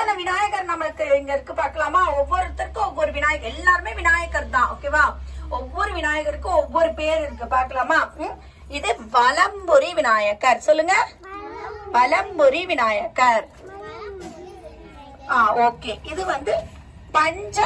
எத்தனை விநாயகர் நம்மளுக்கு இங்க இருக்கு பார்க்கலாமா ஒவ்வொருத்தருக்கும் ஒவ்வொரு விநாயகர் எல்லாருமே விநாயகர் தான் ஓகேவா ஒவ்வொரு விநாயகருக்கும் ஒவ்வொரு பேர் இருக்கு பார்க்கலாமா ம்? இது வலம்புரி விநாயகர் சொல்லுங்க வலம்புரி விநாயகர் ஆ ஓகே இது வந்து பஞ்ச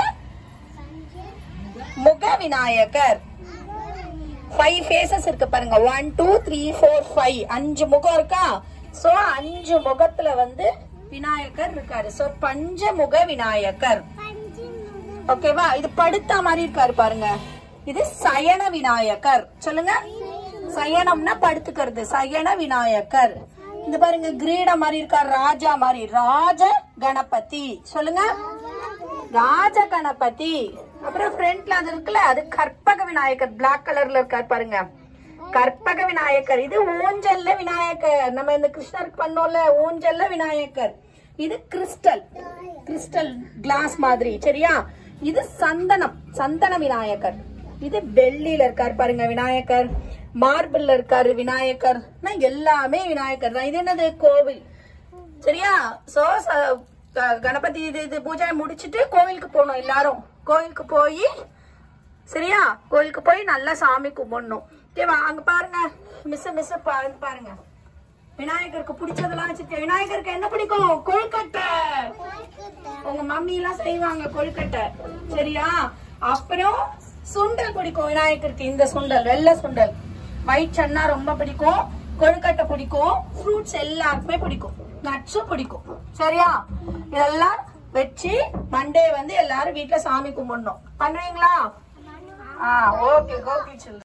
முக விநாயகர் ஃபைவ் ஃபேசஸ் இருக்கு பாருங்க one two three four five அஞ்சு முகம் இருக்கா சோ அஞ்சு முகத்துல வந்து விநாயகர் இருக்காரு சோ பஞ்சமுக விநாயகர் ஓகேவா இது படுத்தா மாதிரி இருக்காரு பாருங்க இது சயன விநாயகர் சொல்லுங்க சயனம்னா படுத்துக்கிறது சயன விநாயகர் இந்த பாருங்க கிரீடம் மாதிரி இருக்காரு ராஜா மாதிரி ராஜ கணபதி சொல்லுங்க ராஜ கணபதி அப்புறம் ஃப்ரண்ட்ல அது இருக்குல்ல அது கற்பக விநாயகர் பிளாக் கலர்ல இருக்காரு பாருங்க கற்பக விநாயகர் இது ஊஞ்சல்ல விநாயகர் நம்ம இந்த கிருஷ்ணருக்கு பண்ணோம்ல ஊஞ்சல்ல விநாயகர் இது கிறிஸ்டல் கிறிஸ்டல் கிளாஸ் மாதிரி சரியா இது சந்தனம் சந்தன விநாயகர் இது வெள்ளியில இருக்காரு பாருங்க விநாயகர் மார்பிள்ல இருக்காரு விநாயகர் நான் எல்லாமே விநாயகர் தான் இது என்னது கோவில் சரியா சோ ச- க- கணபதி இது இது பூஜை முடிச்சிட்டு கோவிலுக்கு போகணும் எல்லாரும் கோவிலுக்கு போய் சரியா கோவிலுக்கு போய் நல்லா சாமி கும்பிடணும் ஓகேவா அங்க பாருங்க மிஸ் மிஸ் பாருங்க பாருங்க விநாயகருக்கு பிடிச்சதெல்லாம் வச்சிருக்கேன் விநாயகருக்கு என்ன பிடிக்கும் கொழுக்கட்டை உங்க மம்மி எல்லாம் செய்வாங்க கொழுக்கட்டை சரியா அப்புறம் சுண்டல் பிடிக்கும் விநாயகருக்கு இந்த சுண்டல் வெள்ளை சுண்டல் ஒயிட் சன்னா ரொம்ப பிடிக்கும் கொழுக்கட்டை பிடிக்கும் ஃப்ரூட்ஸ் எல்லாருக்குமே பிடிக்கும் நட்ஸும் பிடிக்கும் சரியா இதெல்லாம் வச்சு மண்டே வந்து எல்லாரும் வீட்ல சாமி கும்பிடணும் பண்ணுவீங்களா ஆ ஓகே ஓகே